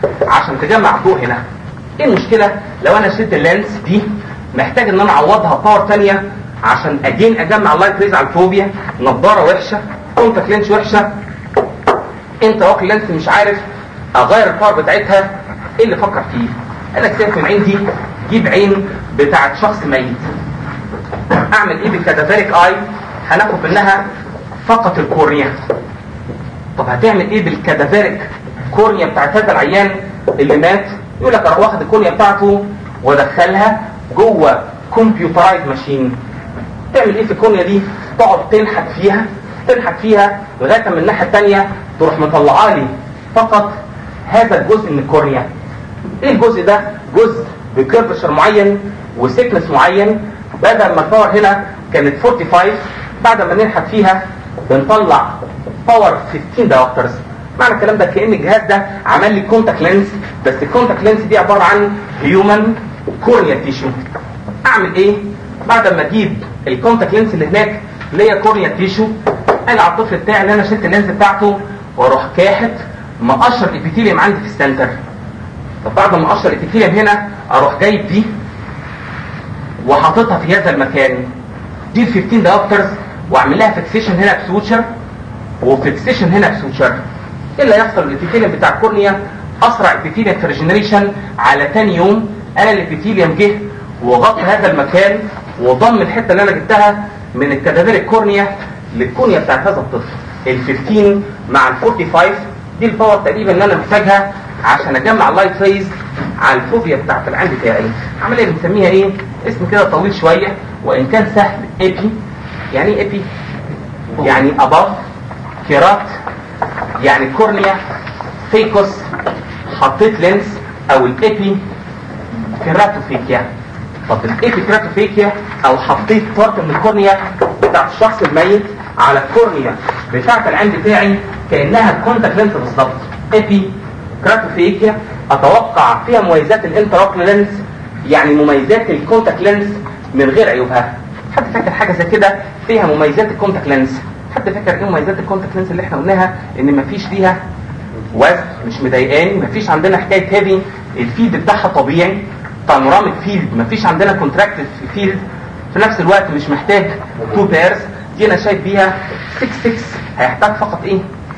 Speaker 1: عشان تجمع الضوء هنا ايه المشكله لو انا شلت اللينس دي محتاج ان انا اعوضها باور تانية عشان اجين اجمع اللايت ريز على الفوبيا نضاره وحشه كونتاكت لينس وحشه انت واكل لينس مش عارف اغير الباور بتاعتها ايه اللي فكر فيه قال لك سيبك من عين دي جيب عين بتاعت شخص ميت اعمل ايه بالكادافيريك اي هناخد منها فقط الكورنيا طب هتعمل ايه بالكادافيريك كورنيا بتاعت هذا العيان اللي مات يقول لك اروح واخد الكورنيا بتاعته وادخلها جوه كمبيوترايز ماشين تعمل ايه في الكورنيا دي تقعد تنحت فيها تنحت فيها لغايه من الناحيه الثانيه تروح مطلعه لي فقط هذا الجزء من الكورنيا ايه الجزء ده جزء بكيرفشر معين وسيكنس معين بدل ما الباور هنا كانت 45 بعد ما ننحت فيها بنطلع باور 15 دايوبترز معنى الكلام ده كان الجهاز ده عمل لي كونتاكت لينس بس الكونتاكت لينس دي عباره عن هيومن كورنيا تيشو اعمل ايه بعد ما اجيب الكونتاكت لينس اللي هناك اللي هي كورنيا تيشو اجي على الطفل بتاعي اللي انا شلت اللينس بتاعته واروح كاحت مقشر ابيثيليوم عندي في السنتر طب بعد ما اقشر الابيثيليوم هنا اروح جايب دي وحاططها في هذا المكان دي ال 15 دايوبترز واعمل لها فيكسيشن هنا بسوتشر وفيكسيشن هنا بسوتشر ايه اللي هيحصل الابيثيليوم بتاع الكورنيا اسرع ابيثيليوم في ريجنريشن على تاني يوم انا الابيثيليوم جه وغطى هذا المكان وضم الحته اللي انا جبتها من الكادافير الكورنيا للكورنيا بتاعت هذا الطفل ال 15 مع ال 45 دي الباور تقريبا اللي انا محتاجها عشان اجمع اللايت ريز على الفوبيا بتاعت العين بتاعي عمليه بنسميها ايه اسم كده طويل شويه وان كان سهل ايبي يعني ايه ايبي يعني اباف كيرات يعني كورنيا فيكوس حطيت لينس او الايبي كيراتوفيكيا طب الايبي كيراتوفيكيا او حطيت بارت من الكورنيا بتاعت الشخص الميت على الكورنيا بتاعت العين بتاعي كانها كونتاكت لينس بالظبط ايبي كراتوفيكيا اتوقع فيها مميزات الانتراكل لينس يعني مميزات الكونتاكت لينس من غير عيوبها حد فاكر حاجه زي كده فيها مميزات الكونتاكت لينس حد فاكر ايه مميزات الكونتاكت لينس اللي احنا قلناها ان مفيش ليها وزن مش مضايقاني مفيش عندنا حكايه هيفي الفيلد بتاعها طبيعي بانوراميك فيلد مفيش عندنا كونتراكتد فيلد في نفس الوقت مش محتاج تو بيرز دي انا شايف بيها 6 6 هيحتاج فقط ايه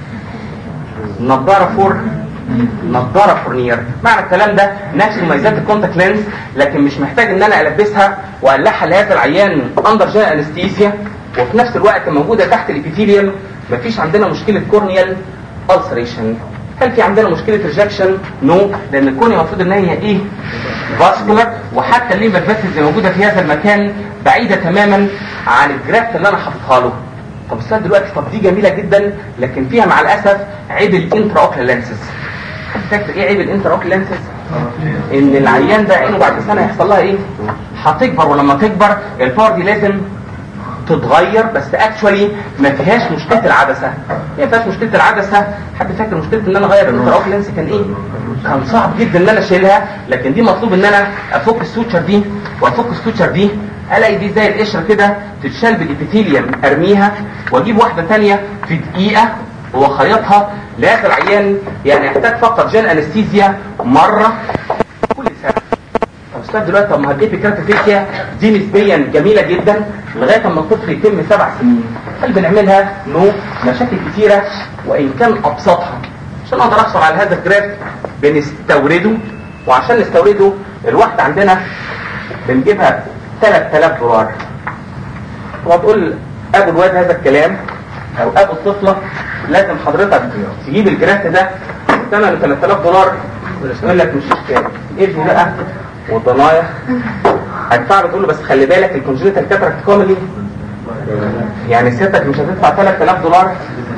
Speaker 1: نظاره فور نظاره فورنير معنى الكلام ده نفس مميزات الكونتاكت لينس لكن مش محتاج ان انا البسها والحها لهذا العيان اندر جنرال انستيزيا وفي نفس الوقت موجوده تحت الابيثيليوم مفيش عندنا مشكله كورنيال ulceration هل في عندنا مشكله ريجكشن نو لان الكورنيا المفروض ان هي ايه فاسكولار وحتى الليمبر فاسز اللي موجوده في هذا المكان بعيده تماما عن الجرافت اللي انا حاططها له طب السؤال دلوقتي طب دي جميله جدا لكن فيها مع الاسف عيب الانترا اوكلر لانسز فاكر ايه عيب الانترا اوكلر لانسز ان العيان ده عينه بعد سنه هيحصل لها ايه هتكبر ولما تكبر الباور دي لازم تتغير بس اكشولي ما فيهاش مشكله العدسه ايه ما فيهاش مشكله العدسه حد فاكر مشكله ان انا اغير الانترا اوكلر لانس كان ايه كان صعب جدا ان انا اشيلها لكن دي مطلوب ان انا افك السوتشر دي وافك السوتشر دي الاقي دي زي القشره كده تتشال بالابيثيليوم ارميها واجيب واحده ثانيه في دقيقه واخيطها لاخر عيان يعني يحتاج فقط جين انستيزيا مره كل سنه طب استاذ دلوقتي طب ما الابيكراتوفيكيا دي نسبيا جميله جدا لغايه اما الطفل يتم سبع سنين هل بنعملها؟ نو مشاكل كتيره وان كان ابسطها عشان اقدر احصل على هذا الجراف بنستورده وعشان نستورده الواحده عندنا بنجيبها 3000 دولار وهتقول ابو الواد هذا الكلام او ابو الطفله لازم حضرتك تجيب الجراف ده ثمنه 3000 دولار يقول لك مش اشكال ابني بقى والضنايا هتدفع له تقول له بس خلي بالك الكونجنتال كاتراكت كوميدي يعني سيادتك مش هتدفع 3000 دولار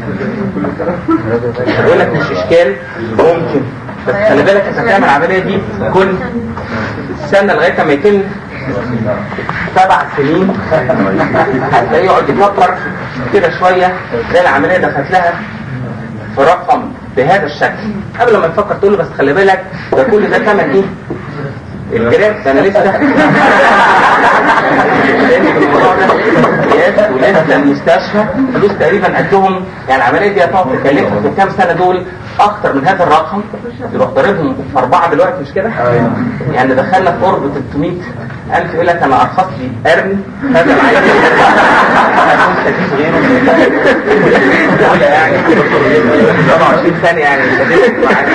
Speaker 1: يقول لك مش اشكال ممكن بس خلي بالك انت هتعمل العمليه دي كل سنه لغايه ما يتم سبع سنين هتلاقيه يقعد يفكر كده شويه زي العمليه دخلت لها في رقم بهذا الشكل قبل ما تفكر تقول له بس خلي بالك ده كل ده ثمن ايه؟ الجراف ده انا لسه لان الموضوع ده قياس ولسه المستشفى فلوس تقريبا قدهم يعني العمليه دي هتقعد تكلفها في الكام سنه دول اكتر من هذا الرقم يروح ضاربهم في اربعه دلوقتي مش كده؟ يعني دخلنا في قرب 300 الف يقول لك انا ارخص لي ارمي هذا العيل هيكون شديد غيره يعني 27 ثانيه يعني شديد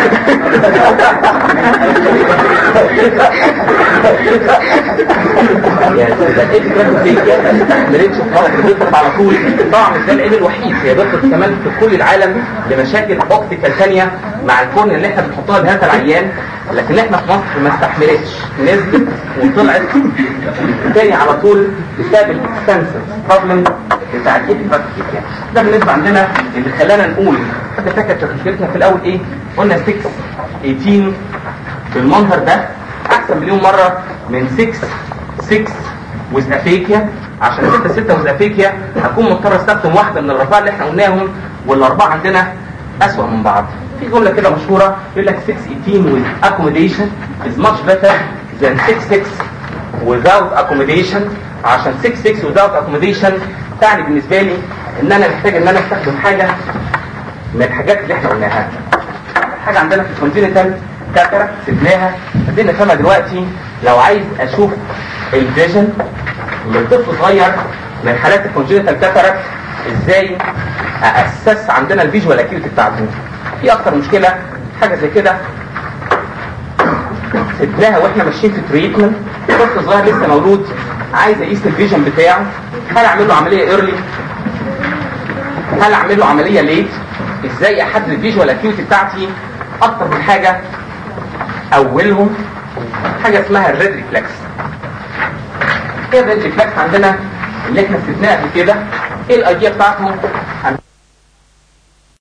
Speaker 1: يعني ده ايه فكره مريتش خلاص بتضرب على طول طبعا مش ده العيب الوحيد هي ضغط كمان في كل العالم لمشاكل اوبتيكال ثانيه مع الكون اللي احنا بنحطها لهذا العيان لكن احنا في مصر ما استحملتش نزلت وطلعت تاني على طول بسبب الاكستنسيف بروبلم بتاع الايبيفاكتيك يعني ده بالنسبه عندنا اللي خلانا نقول حتى فاكر تشكيلتنا في الاول ايه قلنا 6 18 بالمنظر ده احسن مليون مره من 6 6 وذ افيكيا عشان 6 6 وذ افيكيا هكون مضطر استخدم واحده من الاربعه اللي احنا قلناهم والاربعه عندنا اسوأ من بعض في جمله كده مشهوره يقول لك 6 18 with accommodation is much better than 6 6 without accommodation عشان 6 6 without accommodation تعني بالنسبه لي ان انا محتاج ان انا استخدم حاجه من الحاجات اللي احنا قلناها حاجه عندنا في الكونجينيتال كاترا سيبناها عايزين نفهمها دلوقتي لو عايز اشوف الفيجن لطفل صغير من حالات الكونجينيتال كاتراكت ازاي اسس عندنا الفيجوال اكيوتي بتاعته في اكتر مشكله حاجه زي كده سبناها واحنا ماشيين في تريتمنت طفل صغير لسه مولود عايز اقيس الفيجن بتاعه هل اعمل له عمليه ايرلي هل اعمل له عمليه ليت ازاي احدد الفيجوال اكيوتي بتاعتي اكتر من حاجه اولهم حاجه اسمها الريد ريفلكس ايه الريد ريفلكس عندنا اللي احنا استثناء قبل كده ايه الايديا بتاعته